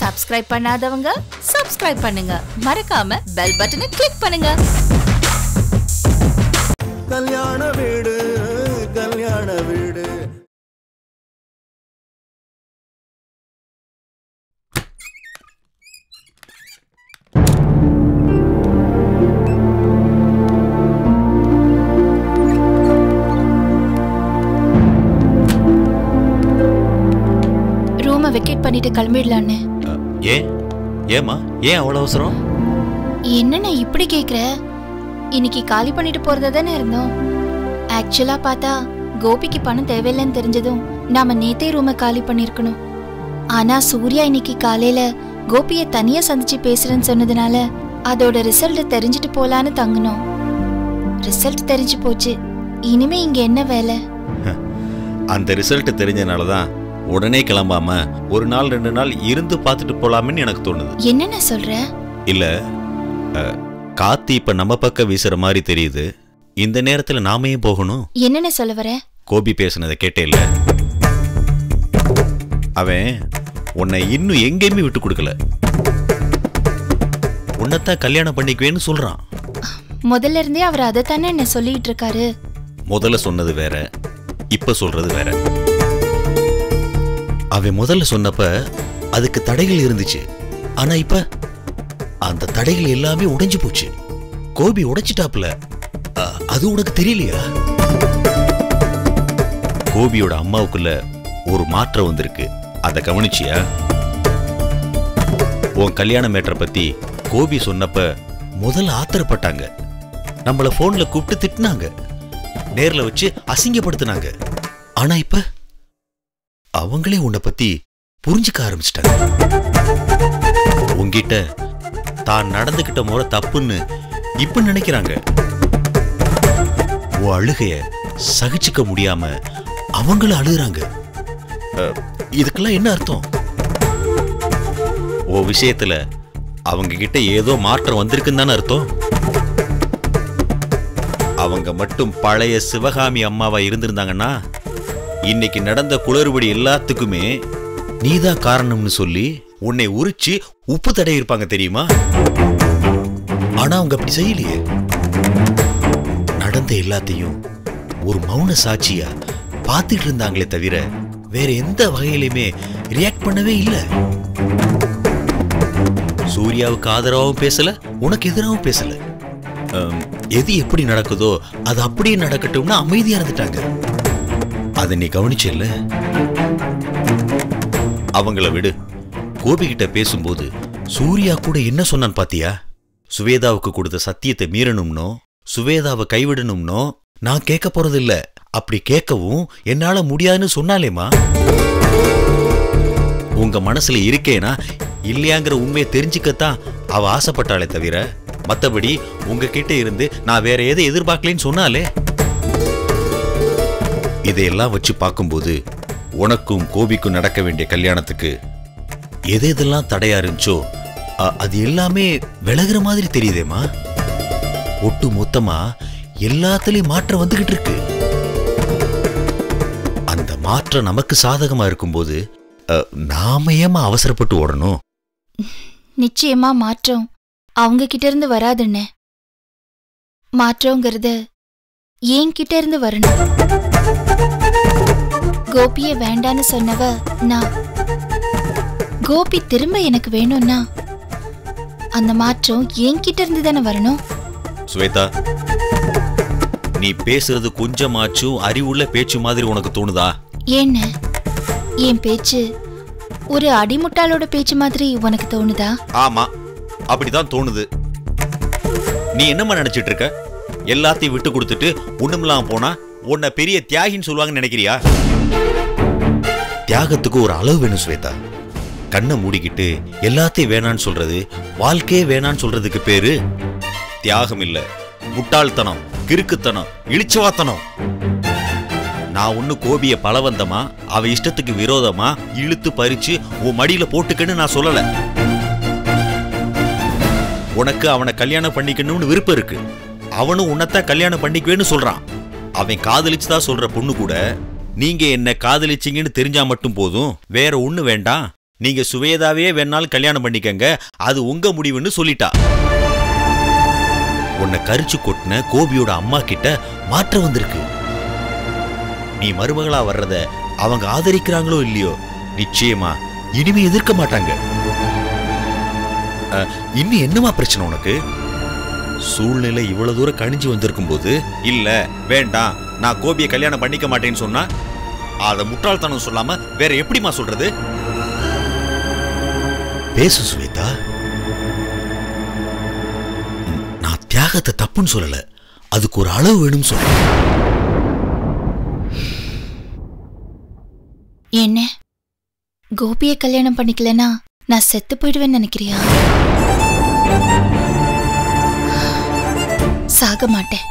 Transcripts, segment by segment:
Subscribe பண்ணாதவங்க subscribe பண்ணுங்க மறக்காம பெல் பட்டனை கிளிக் பண்ணுங்க கல்யாண வீடு கல்யாண வீடு ரூமை வெக்கேட் பண்ணிட்டு கிளம்பிடலான்னு ஏன் ஏமா ஏன் அவ்வளோ அவசரம் என்னண்ணே இப்படி கேக்குற இன்னைக்கு காலி பண்ணிட்டு போறதா தானே இருந்தோம் ஆக்சுவலா பார்த்தா கோபிக்கு பணம் தேவையில்லைன்னு தெரிஞ்சதும் நாம நேத்தே ரூமை காலி பண்ணிருக்கணும் ஆனா சூர்யா இன்னைக்கு காலையில கோபியை தனியா சந்திச்சு பேசுறேன்னு சொன்னதுனால அதோட ரிசல்ட் தெரிஞ்சுட்டு போலான்னு தங்கினோம் ரிசல்ட் தெரிஞ்சு போச்சு இனிமே இங்க என்ன வேலை அந்த ரிசல்ட் தெரிஞ்சனால தான் உடனே கிளம்பாம ஒரு நாள் ரெண்டு நாள் இருந்து பார்த்துட்டு போலாம்னு எனக்கு தோணுது என்னென்ன சொல்ற இல்ல அஹ், காத்து இப்ப நம்ம பக்கம் வீசுற மாதிரி தெரியுது இந்த நேரத்துல நாம ஏன் போகணும் என்னென்ன சொல்ல வர கோபி பேசுனதை கேட்டே இல்ல அவன் உன்னை இன்னும் எங்கேயுமே விட்டு கொடுக்கல உன்னைத்தான் கல்யாணம் பண்ணிக்குவேன்னு சொல்றான் முதல்ல இருந்தே அவர் அதை தானே என்ன சொல்லிட்டு இருக்காரு முதல்ல சொன்னது வேற இப்ப சொல்றது வேற அவன் முதல்ல சொன்னப்ப அதுக்கு தடைகள் இருந்துச்சு ஆனா இப்ப அந்த தடைகள் எல்லாமே உடைஞ்சு போச்சு கோபி உடைச்சிட்டாப்ல அ- அது உனக்கு தெரியலையா கோபியோட அம்மாவுக்குள்ள ஒரு மாற்றம் வந்திருக்கு அதை கவனிச்சியா உன் கல்யாண மேட்டரை பத்தி கோபி சொன்னப்ப முதல்ல ஆத்திரப்பட்டாங்க நம்மள போன்ல கூப்பிட்டு திட்டினாங்க நேர்ல வச்சு அசிங்கப்படுத்தினாங்க ஆனா இப்ப அவங்களே உன்னை பத்தி புரிஞ்சுக்க ஆரம்பிச்சிட்டாங்க உன்கிட்ட தான் நடந்துகிட்ட முறை தப்புன்னு இப்ப நினைக்கிறாங்க உன் அழுகைய சகிச்சுக்க முடியாம அவங்களும் அழுகுறாங்க அஹ், இதுக்கெல்லாம் என்ன அர்த்தம் ஓ விஷயத்துல அவங்க கிட்ட ஏதோ மாற்றம் வந்திருக்குன்னு தானே அர்த்தம் அவங்க மட்டும் பழைய சிவகாமி அம்மாவா இருந்திருந்தாங்கன்னா இன்னைக்கு நடந்த குளறுபடி எல்லாத்துக்குமே நீதான் காரணம்னு சொல்லி உன்னை உரிச்சு உப்பு தடை இருப்பாங்க தெரியுமா ஆனா அவங்க அப்படி செய்யலையே நடந்த எல்லாத்தையும் ஒரு மௌன சாட்சியா பார்த்துட்டு இருந்தாங்களே தவிர வேற எந்த வகையிலுமே ரியாக்ட் பண்ணவே இல்லை சூர்யாவுக்கு ஆதரவாகவும் பேசல உனக்கு எதிராகவும் பேசல அம், எது எப்படி நடக்குதோ அது அப்படியே நடக்கட்டும்னு அமைதியா இருந்துட்டாங்க அதை நீ கவனிச்சல்ல அவங்கள விடு கோபி கிட்ட பேசும்போது சூர்யா கூட என்ன சொன்னான் பாத்தியா சுவேதாவுக்கு கொடுத்த சத்தியத்தை மீறணும்னோ சுவேதாவை கைவிடணும்னோ நான் கேட்க போறதில்ல அப்படி கேட்கவும் என்னால முடியாதுன்னு சொன்னாலேமா உங்க மனசுல இருக்கேனா இல்லையாங்கிற உண்மையை தெரிஞ்சுக்கத்தான் அவ ஆசைப்பட்டாளே தவிர மத்தபடி உங்ககிட்ட இருந்து நான் வேற எதை எதிர்பார்க்கலன்னு சொன்னாலே இதையெல்லாம் வச்சு பார்க்கும்போது உனக்கும் கோபிக்கும் நடக்க வேண்டிய கல்யாணத்துக்கு எது எதெல்லாம் தடையா இருந்துச்சோ அ- அது எல்லாமே விலகுற மாதிரி தெரியுதேம்மா ஒட்டு மொத்தமா எல்லாத்துலயும் மாற்றம் வந்துகிட்டு இருக்கு அந்த மாற்றம் நமக்கு சாதகமா இருக்கும்போது அ, நாம ஏமா அவசரப்பட்டு ஓடணும் நிச்சயமா மாற்றம் அவங்க கிட்ட இருந்து வராதுன்னு மாற்றங்கிறது என்கிட்ட இருந்து வரணும் கோபிய வேண்டான்னு சொன்னவ நான் கோபி திரும்ப எனக்கு வேணும்னா அந்த மாற்றம் என்கிட்ட இருந்து தானே வரணும் ஸ்வேதா நீ பேசுறது கொஞ்சமாச்சும் அறிவுள்ள பேச்சு மாதிரி உனக்கு தோணுதா ஏன்ன என் பேச்சு ஒரு அடிமுட்டாளோட பேச்சு மாதிரி உனக்கு தோணுதா ஆமா அப்படிதான் தோணுது நீ என்னம்மா நினைச்சிட்டு இருக்க எல்லாத்தையும் விட்டு கொடுத்துட்டு ஒண்ணுமில்லாம போனா உன்னை பெரிய தியாகின்னு சொல்லுவாங்கன்னு நினைக்கிறியா தியாகத்துக்கு ஒரு அளவு வேணும் ஸ்வேதா கண்ணை மூடிக்கிட்டு எல்லாத்தையும் வேணான்னு சொல்றது வாழ்க்கையே வேணான்னு சொல்றதுக்கு பேரு தியாகம் இல்ல முட்டாள்தனம் கிறுக்குத்தனம் இழிச்சுவாத்தனம் நான் ஒண்ணு கோபிய பலவந்தமா அவ இஷ்டத்துக்கு விரோதமா இழுத்து பறிச்சு உன் மடியில போட்டுக்கன்னு நான் சொல்லல உனக்கு அவனை கல்யாணம் பண்ணிக்கணும்னு விருப்பம் இருக்கு அவனும் உன்னைத்தான் கல்யாணம் பண்ணிக்குவேன்னு சொல்றான் அவன் காதலிச்சுதா சொல்ற பொண்ணு கூட நீங்க என்ன காதலிச்சீங்கன்னு தெரிஞ்சா மட்டும் போதும் வேற ஒண்ணு வேண்டாம் நீங்க சுவேதாவே வேணாலும் கல்யாணம் பண்ணிக்கங்க அது உங்க முடிவுன்னு சொல்லிட்டா உன்னை கரிச்சு கொட்டின கோபியோட அம்மா கிட்ட மாற்றம் வந்திருக்கு நீ மருமகளா வர்றத அவங்க ஆதரிக்கிறாங்களோ இல்லையோ நிச்சயமா இனிமே எதிர்க்க மாட்டாங்க அஹ், இன்னும் என்னமா பிரச்சனை உனக்கு சூழ்நிலை இவ்வளவு தூரம் கணிஞ்சு வந்திருக்கும் போது இல்ல வேண்டாம் நான் கோபியை கல்யாணம் பண்ணிக்க மாட்டேன்னு சொன்னா அத முட்டாள்தனம் சொல்லாம வேற எப்படிமா சொல்றது பேசு சுவேதா ம், நான் தியாகத்தை தப்புன்னு சொல்லல அதுக்கு ஒரு அளவு வேணும்னு சொல்றேன் என்ன கோபியை கல்யாணம் பண்ணிக்கலனா நான் செத்து போயிடுவேன்னு நினைக்கிறியா சாக மாட்டேன்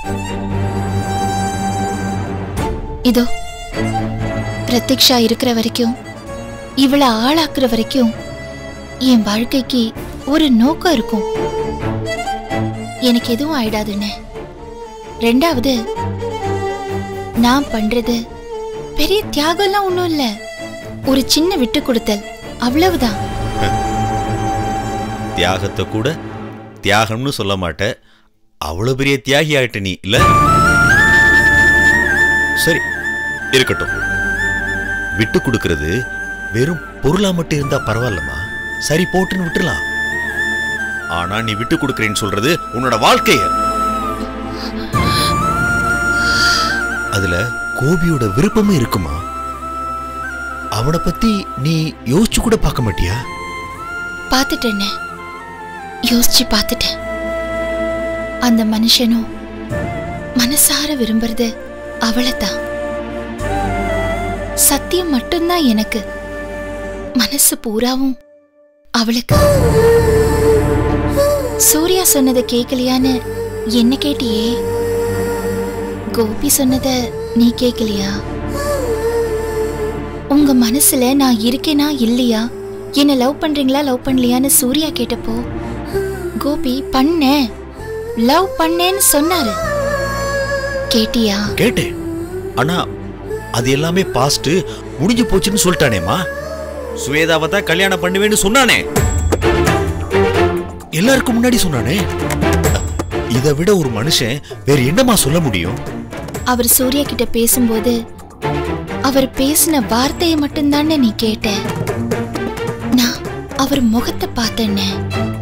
இதோ பிரதீக்ஷா இருக்கிற வரைக்கும் இவளை ஆளாக்குற வரைக்கும் என் வாழ்க்கைக்கு ஒரு நோக்கம் இருக்கும் எனக்கு எதுவும் ஆயிடாதுன்னு ரெண்டாவது நான் பண்றது பெரிய தியாகம்லாம் ஒண்ணும் இல்ல ஒரு சின்ன விட்டு கொடுத்தல் அவ்வளவுதான் தியாகத்தை கூட தியாகம்னு சொல்ல மாட்ட அவ்வளவு பெரிய தியாகி ஆயிட்ட நீ இல்ல சரி இருக்கட்டும் விட்டு கொடுக்கிறது வெறும் பொருளா மட்டும் இருந்தா பரவாயில்லம்மா சரி போட்டுன்னு விட்டுறலாம் ஆனா நீ விட்டு கொடுக்கறேன்னு சொல்றது உன்னோட வாழ்க்கைய அதுல கோபியோட விருப்பமும் இருக்குமா அவனை பத்தி நீ யோசிச்சு கூட பார்க்க மாட்டியா பார்த்துட்டேனே யோசிச்சு பார்த்துட்டேன் அந்த மனுஷனும் மனசார விரும்புறது அவளைத்தான் சத்தியம் மட்டும்தான் எனக்கு மனசு பூராவும் அவளுக்கு சூர்யா சொன்னதை கேட்கலையான்னு என்ன கேட்டியே கோபி சொன்னதை நீ கேட்கலையா உங்க மனசுல நான் இருக்கேனா இல்லையா என்ன லவ் பண்றீங்களா லவ் பண்ணலையான்னு சூர்யா கேட்டப்போ கோபி பண்ணேன் லவ் பண்ணேன்னு சொன்னாரு கேட்டியா கேட்டேன் ஆனா அது எல்லாமே பாஸ்ட் முடிஞ்சு போச்சுன்னு சொல்லிட்டானேமா சுவேதாவை தான் கல்யாணம் பண்ணுவேன்னு சொன்னானே எல்லாருக்கும் முன்னாடி சொன்னானே இதை விட ஒரு மனுஷன் வேற என்னமா சொல்ல முடியும் அவர் சூர்யா கிட்ட பேசும்போது அவர் பேசின வார்த்தையை மட்டும்தானே நீ கேட்ட நான் அவர் முகத்தை பார்த்தேன்னே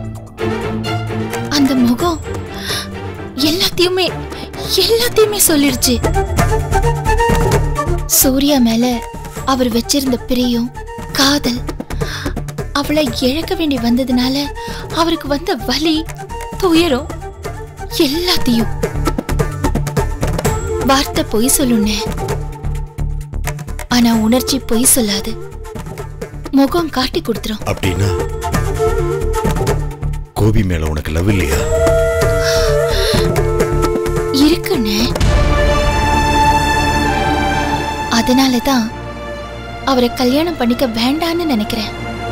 அந்த முகம் எல்லாத்தையுமே எல்லாத்தையுமே சொல்லிடுச்சு சூர்யா மேல அவர் வச்சிருந்த பிரியம் காதல் அவளை இழக்க வேண்டி வந்ததுனால அவருக்கு வந்த வலி துயரம் எல்லாத்தையும் வார்த்தை பொய் சொல்லுனே ஆனா உணர்ச்சி பொய் சொல்லாது முகம் காட்டி கொடுத்துரும் அப்படின்னா கோபி மேல உனக்கு லவ் இல்லையா இருக்குன்னு அதனால தான் அவரை கல்யாணம் பண்ணிக்க வேண்டான்னு நினைக்கிறேன்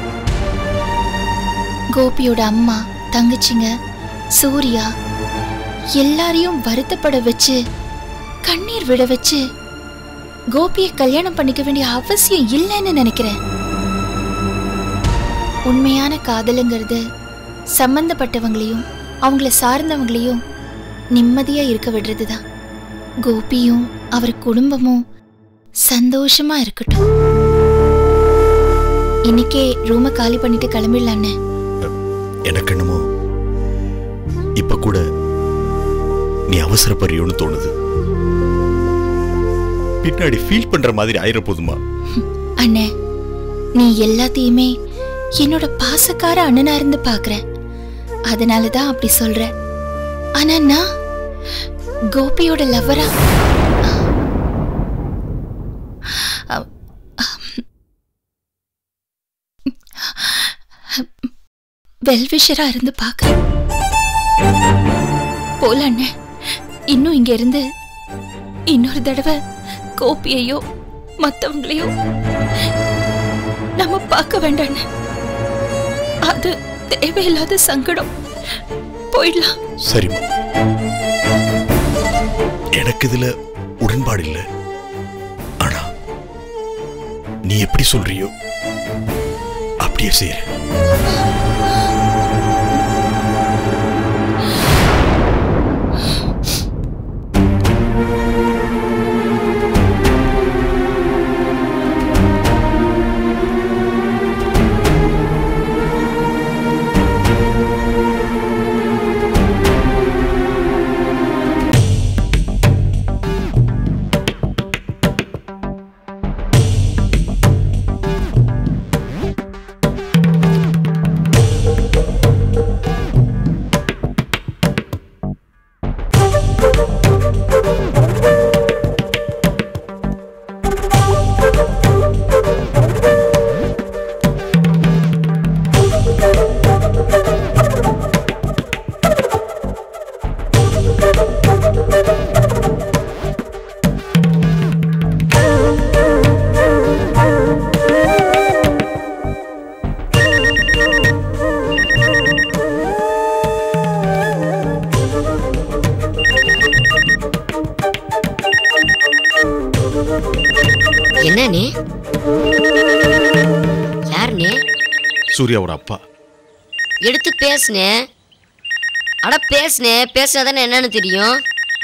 கோபியோட அம்மா தங்கச்சிங்க சூர்யா எல்லாரையும் வருத்தப்பட வச்சு கண்ணீர் விட வச்சு கோபியை கல்யாணம் பண்ணிக்க வேண்டிய அவசியம் இல்லைன்னு நினைக்கிறேன் உண்மையான காதலுங்கிறது சம்பந்தப்பட்டவங்களையும் அவங்கள சார்ந்தவங்களையும் நிம்மதியா இருக்க விடுறதுதான் கோபியும் அவர் குடும்பமும் சந்தோஷமா இருக்கட்டும் இன்னைக்கே ரூமை காலி பண்ணிட்டு கிளம்பிடலான்னு எனக்கு என்னமோ இப்ப கூட நீ அவசரப்படுறியோன்னு தோணுது பின்னாடி ஃபீல் பண்ற மாதிரி ஆயிர போதுமா அண்ணே நீ எல்லாத்தையுமே என்னோட பாசக்கார அண்ணனா இருந்து பாக்குற அதனால தான் அப்படி சொல்ற ஆனா நான் கோபியோட லவ்வரா வெல்விஷரா இருந்து பாக்குறேன் போல அண்ணே இன்னும் இங்க இருந்து இன்னொரு தடவை கோபியையோ மத்தவங்களையோ நம்ம பார்க்க வேண்டாம் அது தேவையில்லாத சங்கடம் போயிடலாம் சரிம்மா எனக்கு இதுல உடன்பாடு இல்ல ஆனா நீ எப்படி சொல்றியோ அப்படி வேண்டிய செய்யறேன் என்னண்ணே யாருண்ணே சூர்யாவோட அப்பா எடுத்து பேசுனே அட பேசுனே பேசினாதானே என்னன்னு தெரியும்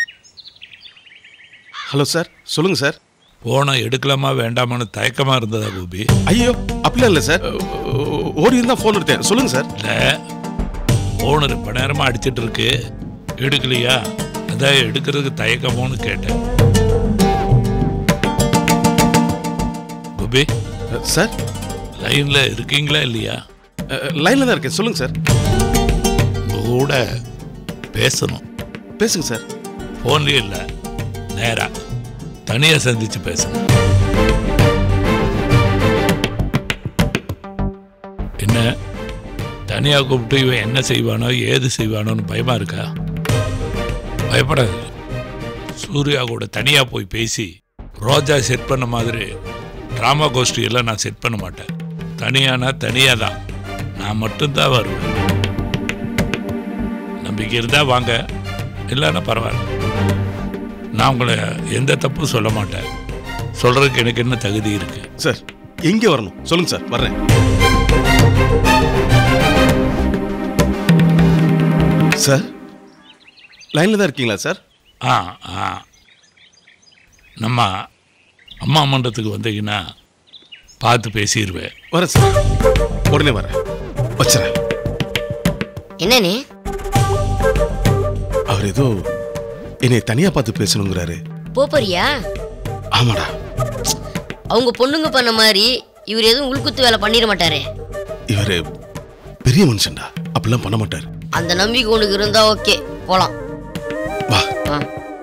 ஹலோ சார் சொல்லுங்க சார் போனை எடுக்கலாமா வேண்டாமான்னு தயக்கமா இருந்ததா கோபி ஐயோ அப்படிலாம் இல்லை சார் ஓடி இருந்தா ஃபோன் எடுத்தேன் சொல்லுங்க சார் இல்ல போன் ரொம்ப நேரமா அடிச்சிட்டு இருக்கு எடுக்கலையா அதான் எடுக்கிறதுக்கு தயக்கமோன்னு கேட்டேன் கோபி அஹ், சார் லைன்ல இருக்கீங்களா இல்லையா லைனில் தான் இருக்கேன் சொல்லுங்க சார் உங்க கூட பேசணும் பேசுங்க சார் போன்லயும் இல்ல நேரா தனியா சந்திச்சு பேசணும் என்ன தனியா கூப்பிட்டு இவன் என்ன செய்வானோ ஏது செய்வானோன்னு பயமா இருக்கா பயப்படாது சூர்யா கூட தனியா போய் பேசி ரோஜா செட் பண்ண மாதிரி டிராமா கோஷ்டி எல்லாம் நான் செட் பண்ண மாட்டேன் தனியானா தனியா தான் நான் மட்டும்தான் வருவேன் நம்பிக்கை இருந்தா வாங்க இல்லைன்னா பரவாயில்ல நான் உங்களை எந்த தப்பும் சொல்ல மாட்டேன் சொல்றதுக்கு எனக்கு என்ன தகுதி இருக்கு சார் எங்கே வரணும் சொல்லுங்க சார் வர்றேன் சார் லைனில் தான் இருக்கீங்களா சார் ஆ ஆ நம்ம அம்மா மன்றத்துக்கு வந்தீங்கன்னா பார்த்து பேசிடுவேன் வரேன் சார் உடனே வரேன் வச்சுறேன் என்னண்ணே அவர் ஏதோ என்னை தனியாக பார்த்து பேசணுங்கிறாரு போறியா ஆமாடா அவங்க பொண்ணுங்க பண்ண மாதிரி இவர் எதுவும் உள்குத்து வேலை பண்ணிட மாட்டாரே இவர் பெரிய மனுஷன்டா அப்படிலாம் பண்ண மாட்டார் அந்த நம்பிக்கை உனக்கு இருந்தா ஓகே போலாம் வா ஆ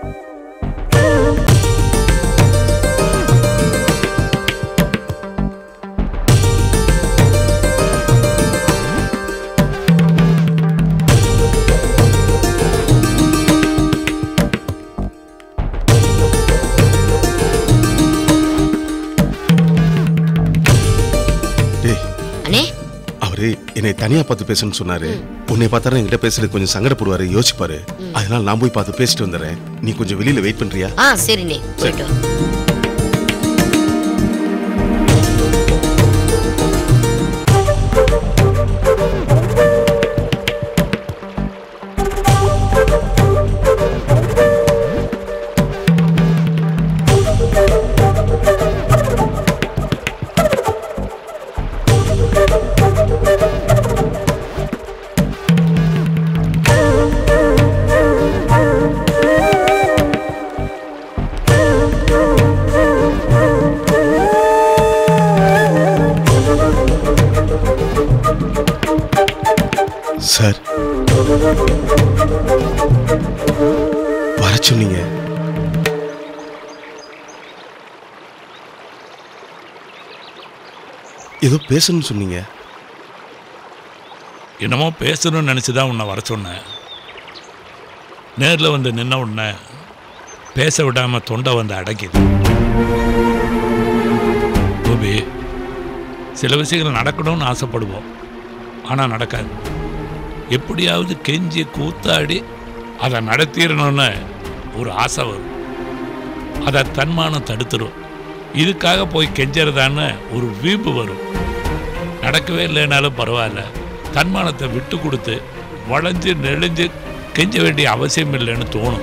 டேய் அண்ணே அவரு என்னை தனியா பார்த்து பேசணும்னு சொன்னாரு உன்னை பார்த்தாரு என்கிட்ட பேசுறது கொஞ்சம் சங்கடப்படுவாரு யோசிப்பாரு அதனால நான் போய் பார்த்து பேசிட்டு வந்துடுறேன் நீ கொஞ்சம் வெளியில வெயிட் பண்றியா ஆ சரிண்ணே போயிட்டு வா. சார் வர சொன்னீங்க ஏதோ பேசணும்னு சொன்னீங்க என்னமோ பேசணும்னு நினச்சி தான் உன்னை வர சொன்னேன் நேரில் வந்து நின்ன உடனே பேச விடாம தொண்டை வந்து அடைக்குது கோபி சில விஷயங்கள் நடக்கணும்னு ஆசைப்படுவோம் ஆனால் நடக்காது எப்படியாவது கெஞ்சி கூத்தாடி அதை நடத்திடணும்னு ஒரு ஆசை வரும் அதை தன்மானம் தடுத்துரும் இதுக்காக போய் கெஞ்சறதான்னு ஒரு வீம்பு வரும் நடக்கவே இல்லைனாலும் பரவாயில்ல தன்மானத்தை விட்டு கொடுத்து வளைஞ்சு நெளிஞ்சு கெஞ்ச வேண்டிய அவசியம் இல்லைன்னு தோணும்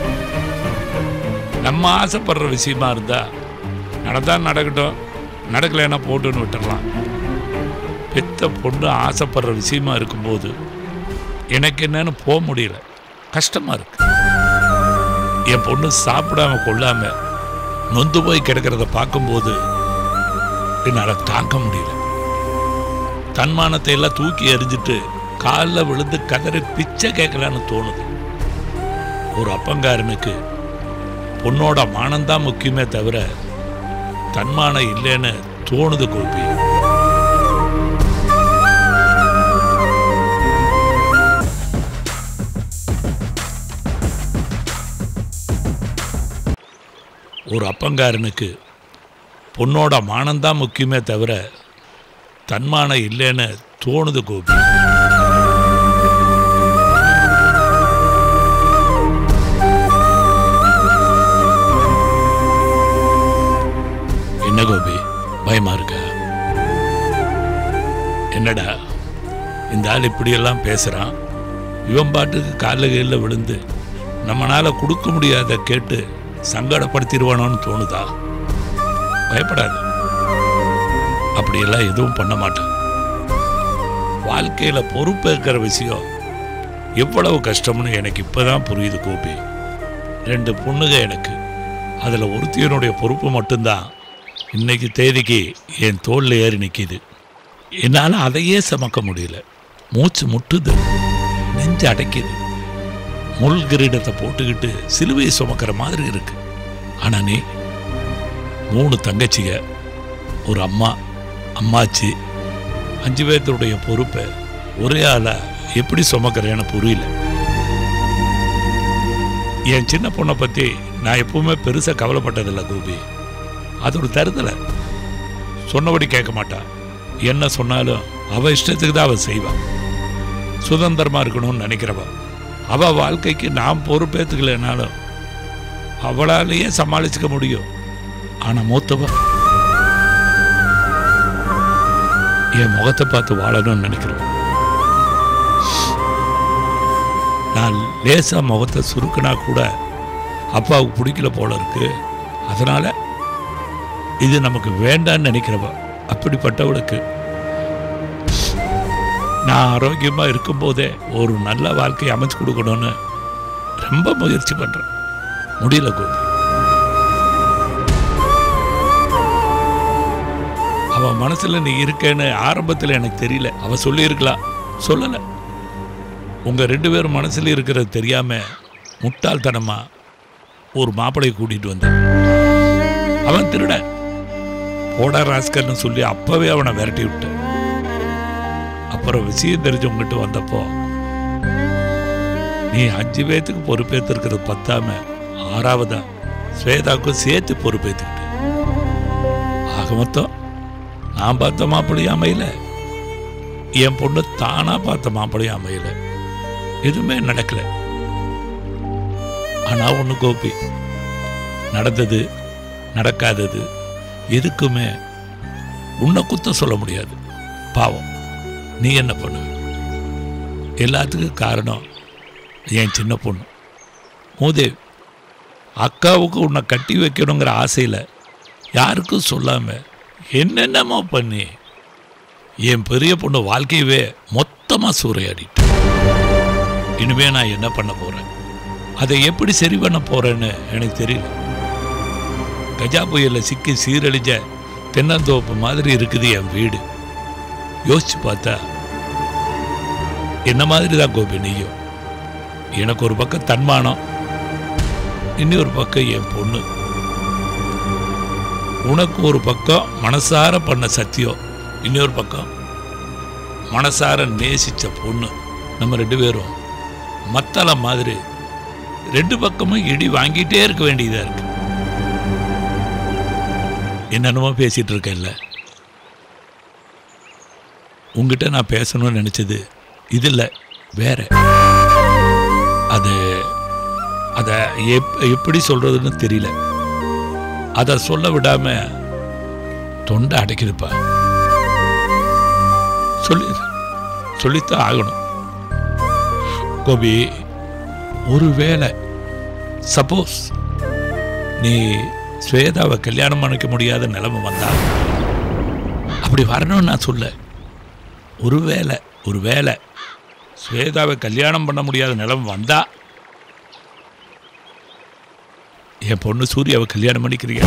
நம்ம ஆசைப்படுற விஷயமா இருந்தா நடந்தா நடக்கட்டும் நடக்கலைன்னா போட்டுன்னு விட்டுறலாம் பெத்த பொண்ணு ஆசைப்படுற விஷயமா இருக்கும்போது எனக்கு என்னன்னு போக முடியல கஷ்டமா இருக்கு என் பொண்ணு சாப்பிடாம கொள்ளாம நொந்து போய் கிடக்கிறத பார்க்கும்போது என்னால் தாங்க முடியல தன்மானத்தை எல்லாம் தூக்கி எறிஞ்சிட்டு காலில் விழுந்து கதறி பிச்சை கேட்கலான்னு தோணுது ஒரு அப்பங்காரனுக்கு பொண்ணோட மானம்தான் முக்கியமே தவிர தன்மானம் இல்லைன்னு தோணுது கோபி ஒரு அப்பங்காரனுக்கு பொண்ணோட மானம்தான் முக்கியமே தவிர தன்மானம் இல்லைன்னு தோணுது கோபி என்ன கோபி பயமா இருக்கா என்னடா இந்த ஆள் இப்படியெல்லாம் பேசுறான் இவன் பாட்டுக்கு காலில் கீழில் விழுந்து நம்மளால கொடுக்க முடியாத கேட்டு சங்கடப்படுத்திடுவானோன்னு தோணுதா பயப்படாது அப்படியெல்லாம் எதுவும் பண்ண மாட்டான் வாழ்க்கையில பொறுப்பேற்கிற விஷயம் எவ்வளவு கஷ்டம்னு எனக்கு இப்பதான் புரியுது கோபி ரெண்டு பொண்ணுங்க எனக்கு அதுல ஒருத்தியனுடைய பொறுப்பு மட்டும்தான் இன்னைக்கு தேதிக்கு என் தோல்ல ஏறி நிக்குது என்னால அதையே சுமக்க முடியல மூச்சு முட்டுது நெஞ்சு அடைக்குது முள் கிரீடத்தை போட்டுக்கிட்டு சிலுவையை சுமக்கிற மாதிரி இருக்கு ஆனா நீ மூணு தங்கச்சிங்க ஒரு அம்மா அம்மாச்சி அஞ்சு பேர்த்துடைய பொறுப்பை ஒரே ஆளா எப்படி சுமக்கிறேன்னு புரியல என் சின்ன பொண்ணை பத்தி நான் எப்பவுமே பெருசா கவலைப்பட்டதில்லை கோபி அது ஒரு தருதலை சொன்னபடி கேட்க மாட்டா என்ன சொன்னாலும் அவ இஷ்டத்துக்கு தான் அவ செய்வா சுதந்திரமா இருக்கணும்னு நினைக்கிறவ அவ வாழ்க்கைக்கு நான் பொறுப்பேற்றுக்கலைனாலும் அவளாலேயே சமாளிச்சுக்க முடியும் ஆனா மூத்தவ என் முகத்தை பார்த்து வாழணும்னு நினைக்கிறேன் நான் லேசா முகத்தை சுருக்கினா கூட அப்பாவுக்கு பிடிக்கல போல இருக்கு அதனால இது நமக்கு வேண்டான்னு நினைக்கிறவ அப்படிப்பட்டவளுக்கு நான் ஆரோக்கியமா இருக்கும்போதே ஒரு நல்ல வாழ்க்கையை அமைச்சு கொடுக்கணும்னு ரொம்ப முயற்சி பண்றேன் முடியல கோபி அவ மனசுல நீ இருக்கேன்னு ஆரம்பத்துல எனக்கு தெரியல அவ சொல்லியிருக்கலாம் சொல்லல உங்க ரெண்டு பேரும் மனசுல இருக்கிறது தெரியாம முட்டாள்தனமா ஒரு மாப்பிளையை கூட்டிட்டு வந்தேன் அவன் திருட போடா ராஸ்கர்னு சொல்லி அப்பவே அவனை விரட்டி விட்டேன் அப்புறம் விஷயம் தெரிஞ்சு உங்ககிட்ட வந்தப்போ நீ அஞ்சு பேத்துக்கு பொறுப்பேற்றிருக்கிறது பத்தாம ஆறாவதா ஸ்வேதாவுக்கும் சேர்த்து பொறுப்பேற்றுக்கிட்டு ஆக மொத்தம் நான் பார்த்த மாப்பிள்ளையும் அமையல என் பொண்ணு தானா பார்த்த மாப்பிள்ளையும் அமையல எதுவுமே நடக்கல ஆனா ஒண்ணு கோபி நடந்தது நடக்காதது எதுக்குமே உன்னை குத்தம் சொல்ல முடியாது பாவம் நீ என்ன பண்ணுவ எல்லாத்துக்கும் காரணம் என் சின்ன பொண்ணு மூதேவ் அக்காவுக்கு உன்னை கட்டி வைக்கணுங்கிற ஆசையில் யாருக்கும் சொல்லாம என்னென்னமோ பண்ணி என் பெரிய பொண்ணு வாழ்க்கையவே மொத்தமாக சூறையாடிட்டு இனிமே நான் என்ன பண்ண போறேன் அதை எப்படி சரி பண்ண போறேன்னு எனக்கு தெரியல கஜா புயல்ல சிக்கி சீரழிஞ்ச தென்னந்தோப்பு மாதிரி இருக்குது என் வீடு யோசிச்சு பார்த்தா என்ன மாதிரி தான் கோபி நீயும் எனக்கு ஒரு பக்கம் தன்மானம் இன்னொரு பக்கம் என் பொண்ணு உனக்கு ஒரு பக்கம் மனசார பண்ண சத்தியம் இன்னொரு பக்கம் மனசார நேசிச்ச பொண்ணு நம்ம ரெண்டு பேரும் மத்தள மாதிரி ரெண்டு பக்கமும் இடி வாங்கிட்டே இருக்க வேண்டியதா இருக்கு என்னென்னமோ பேசிட்டு இருக்கேன்ல உங்ககிட்ட நான் பேசணும்னு நினைச்சது இது இல்லை வேற அது அதை எப் எப்படி சொல்றதுன்னு தெரியல அதை சொல்ல விடாம தொண்டை அடைக்குதுப்பா சொல்லி சொல்லித்தான் ஆகணும் கோபி ஒருவேளை சப்போஸ் நீ ஸ்வேதாவை கல்யாணம் பண்ணிக்க முடியாத நிலைமை வந்தா அப்படி வரணும்னு நான் சொல்ல ஒருவேளை ஒருவேளை ஸ்வேதாவை கல்யாணம் பண்ண முடியாத நிலைமை வந்தா என் பொண்ணு சூர்யாவை கல்யாணம் பண்ணிக்கிறீங்க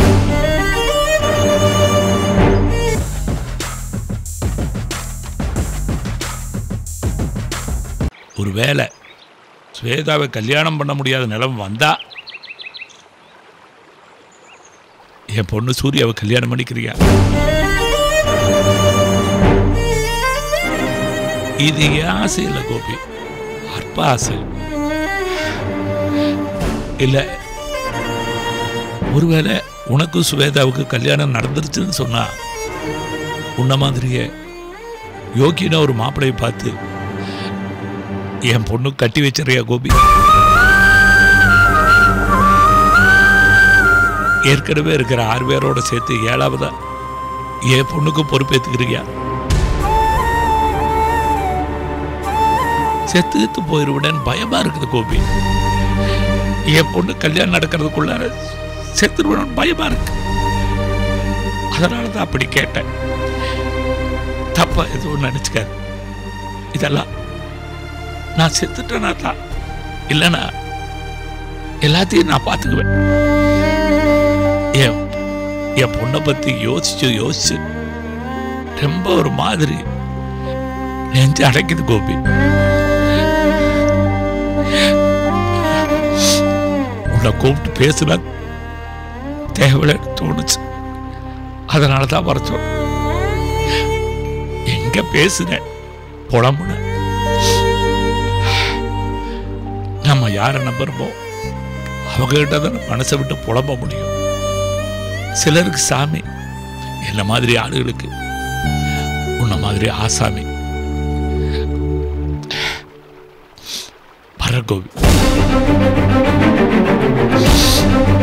ஒருவேளை ஸ்வேதாவை கல்யாணம் பண்ண முடியாத நிலைமை வந்தா என் பொண்ணு சூர்யாவை கல்யாணம் பண்ணிக்கிறியா இது என் ஆசை இல்லை கோபி அற்ப ஆசை இல்ல ஒருவேளை உனக்கும் சுவேதாவுக்கு கல்யாணம் நடந்துருச்சுன்னு சொன்னா உன்ன மாதிரியே யோகினா ஒரு மாப்பிளையை பார்த்து என் பொண்ணு கட்டி வச்சிருக்கியா கோபி ஏற்கனவே இருக்கிற ஆறு பேரோட சேர்த்து ஏழாவதா என் பொண்ணுக்கு பொறுப்பேத்துக்கிறியா செத்துத்து போயிருவிடன்னு பயமா இருக்குது கோபி என் பொண்ணு கல்யாணம் நடக்கிறதுக்குள்ளார செத்துருவிடன்னு பயமா இருக்கு அதனால தான் அப்படி கேட்டேன் தப்பா எதுவும் நினைச்சுக்காது இதெல்லாம் நான் செத்துட்டேனா தான் இல்லைனா எல்லாத்தையும் நான் பார்த்துக்குவேன் என் என் பொண்ணை பத்தி யோசிச்சு யோசிச்சு ரொம்ப ஒரு மாதிரி நெஞ்சு அடைக்குது கோபி உன்னை கூப்பிட்டு பேசுனா தேவையில்லைன்னு தோணுச்சு அதனால தான் வர சொன்னேன் எங்க பேசுனேன் புலம்புன நம்ம யாரை நம்புறோமோ அவங்ககிட்ட தான் மனசை விட்டு புலம்ப முடியும் சிலருக்கு சாமி என்ன மாதிரி ஆளுகளுக்கு உன்ன மாதிரி ஆசாமி வர கோவி